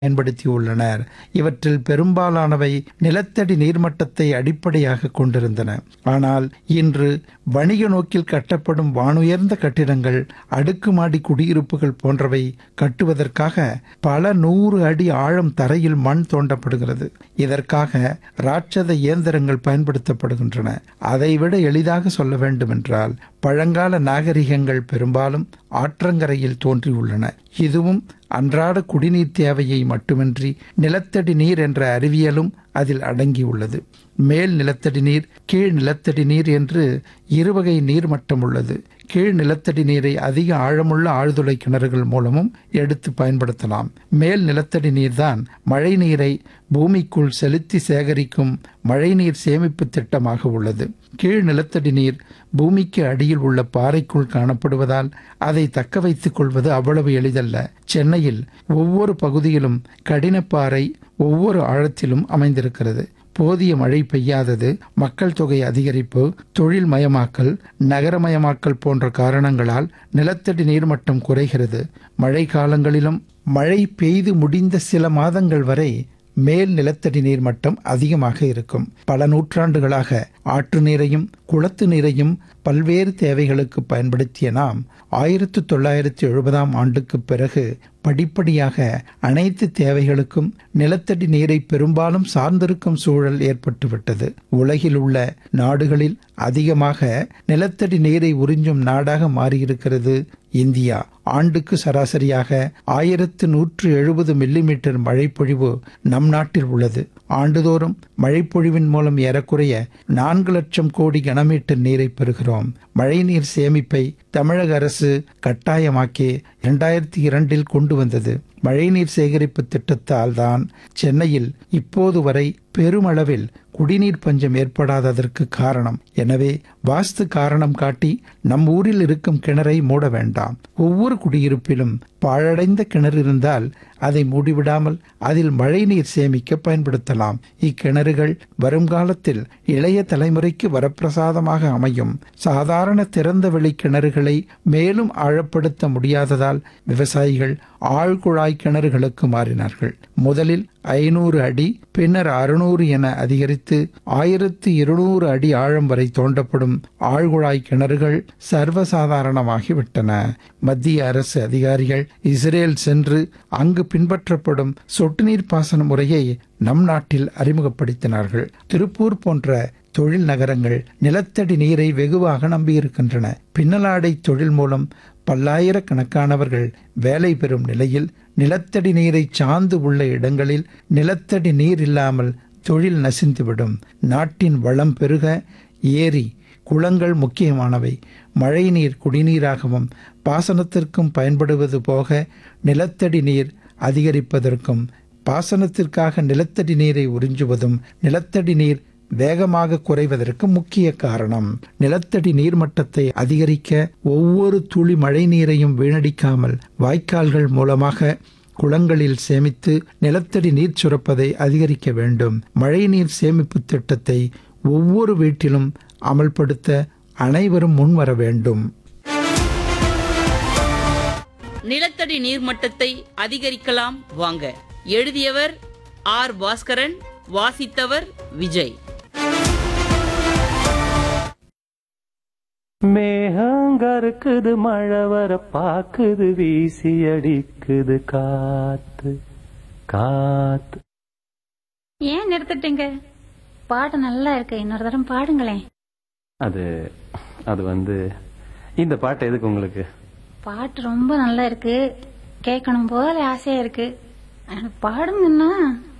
பயன்படுத்தியுள்ளனர் இவற்றில் பெரும்பாலானவை நிலத்தடி நீர்மட்டத்தை அடிப்படையாக கொண்டிருந்தன ஆனால் இன்று வணிக நோக்கில் கட்டப்படும் வானுயர்ந்த கட்டிடங்கள் அடுக்குமாடி குடியிருப்புகள் போன்றவை கட்டுவதற்காக பல நூறு அடி ஆழம் தரையில் மண் தோண்டப்படுகிறது இதற்காக ராட்சத இயந்திரங்கள் பயன்படுத்தப்படுகின்றன அதைவிட எளிதாக சொல்ல வேண்டுமென்றால் பழங்கால நாகரிகங்கள் பெரும்பாலும் ஆற்றங்கரையில் தோன்றியுள்ளன இதுவும் அன்றாட குடிநீர் தேவையை மட்டுமின்றி நிலத்தடி நீர் என்ற அறிவியலும் அதில் அடங்கியுள்ளது மேல் நிலத்தடி நீர் கீழ் நிலத்தடி நீர் என்று இருவகை நீர்மட்டம் உள்ளது கீழ் நிலத்தடி நீரை அதிக ஆழமுள்ள ஆழ்துளை கிணறுகள் மூலமும் எடுத்து பயன்படுத்தலாம் மேல் நிலத்தடி நீர்தான் மழை நீரை பூமிக்குள் செலுத்தி சேகரிக்கும் மழைநீர் சேமிப்பு திட்டமாக உள்ளது கீழ் நிலத்தடி நீர் பூமிக்கு அடியில் உள்ள பாறைக்குள் காணப்படுவதால் அதை தக்க வைத்துக் கொள்வது அவ்வளவு எளிதல்ல சென்னையில் ஒவ்வொரு பகுதியிலும் கடினப்பாறை ஒவ்வொரு ஆழத்திலும் அமைந்திருக்கிறது போதிய மழை பெய்யாதது மக்கள் தொகை அதிகரிப்பு தொழில் மயமாக்கல் நகரமயமாக்கல் போன்ற காரணங்களால் நிலத்தடி நீர்மட்டம் குறைகிறது மழை காலங்களிலும் மழை பெய்து முடிந்த சில மாதங்கள் வரை மேல் நிலத்தடி நீர் மட்டம் அதிகமாக இருக்கும் பல நூற்றாண்டுகளாக ஆற்று நீரையும் குளத்து நீரையும் பல்வேறு தேவைகளுக்கு பயன்படுத்திய நாம் ஆயிரத்து தொள்ளாயிரத்தி எழுபதாம் ஆண்டுக்கு பிறகு படிப்படியாக அனைத்து தேவைகளுக்கும் நிலத்தடி நீரை பெரும்பாலும் சார்ந்திருக்கும் சூழல் ஏற்பட்டுவிட்டது உலகில் உள்ள நாடுகளில் அதிகமாக நிலத்தடி நீரை உறிஞ்சும் நாடாக மாறியிருக்கிறது இந்தியா ஆண்டுக்கு சராசரியாக ஆயிரத்து நூற்று எழுபது மில்லிமீட்டர் மழைப்பொழிவு நம் நாட்டில் உள்ளது ஆண்டுதோறும் மழைப்பொழிவின் மூலம் ஏறக்குறைய நான்கு லட்சம் கோடி கனமீட்டர் நீரை பெறுகிறோம் மழைநீர் சேமிப்பை தமிழக அரசு கட்டாயமாக்கி இரண்டாயிரத்தி இரண்டில் கொண்டு வந்தது மழைநீர் சேகரிப்பு திட்டத்தால் தான் சென்னையில் இப்போது வரை பெருமளவில் குடிநீர் பஞ்சம் ஏற்படாததற்கு காரணம் எனவே வாஸ்து காரணம் காட்டி நம் ஊரில் இருக்கும் கிணறை மூட வேண்டாம் ஒவ்வொரு குடியிருப்பிலும் பாழடைந்த கிணறு இருந்தால் அதை மூடிவிடாமல் அதில் மழைநீர் சேமிக்க பயன்படுத்தலாம் இக்கிணறுகள் வருங்காலத்தில் இளைய தலைமுறைக்கு வரப்பிரசாதமாக அமையும் சாதாரண திறந்த வெளி கிணறுகளை மேலும் ஆழப்படுத்த முடியாததால் விவசாயிகள் ஆழ்குழாய் கிணறுகளுக்கு மாறினார்கள் முதலில் ஐநூறு அடி பின்னர் அறுநூறு என அதிகரித்து ஆயிரத்து இருநூறு அடி ஆழம் வரை தோண்டப்படும் ஆழ்குழாய் கிணறுகள் சர்வசாதாரணமாகிவிட்டன மத்திய அரசு அதிகாரிகள் இஸ்ரேல் சென்று அங்கு பின்பற்றப்படும் சொட்டு நீர் பாசன முறையை நம் நாட்டில் அறிமுகப்படுத்தினார்கள் திருப்பூர் போன்ற தொழில் நகரங்கள் நிலத்தடி நீரை வெகுவாக நம்பியிருக்கின்றன பின்னலாடை தொழில் மூலம் பல்லாயிரக்கணக்கானவர்கள் வேலை பெறும் நிலையில் நிலத்தடி நீரை சார்ந்து உள்ள இடங்களில் நிலத்தடி நீர் இல்லாமல் தொழில் நசிந்துவிடும் நாட்டின் வளம் பெருக ஏரி குளங்கள் முக்கியமானவை மழைநீர் குடிநீராகவும் பாசனத்திற்கும் பயன்படுவது போக நிலத்தடி நீர் அதிகரிப்பதற்கும் பாசனத்திற்காக நிலத்தடி நீரை உறிஞ்சுவதும் நிலத்தடி நீர் வேகமாக குறைவதற்கு முக்கிய காரணம் நிலத்தடி நீர்மட்டத்தை அதிகரிக்க ஒவ்வொரு துளி மழை நீரையும் வீணடிக்காமல் வாய்க்கால்கள் மூலமாக குளங்களில் சேமித்து நிலத்தடி நீர் சுரப்பதை அதிகரிக்க வேண்டும் மழைநீர் சேமிப்பு திட்டத்தை ஒவ்வொரு வீட்டிலும் அமல்படுத்த அனைவரும் முன்வர வேண்டும் நிலத்தடி நீர்மட்டத்தை அதிகரிக்கலாம் வாங்க எழுதியவர் ஆர் பாஸ்கரன் வாசித்தவர் விஜய் மேகங்கருக்குது மழை வர பாக்குது வீசி அடிக்குது காத்து காத்து ஏன் நிறுத்திட்டீங்க பாட்டு நல்லா இருக்கு இன்னொரு தரம் பாடுங்களேன் அது அது வந்து இந்த பாட்டு எதுக்கு உங்களுக்கு பாட்டு ரொம்ப நல்லா இருக்கு கேட்கணும் போல ஆசையா இருக்கு எனக்கு பாடுங்கன்னா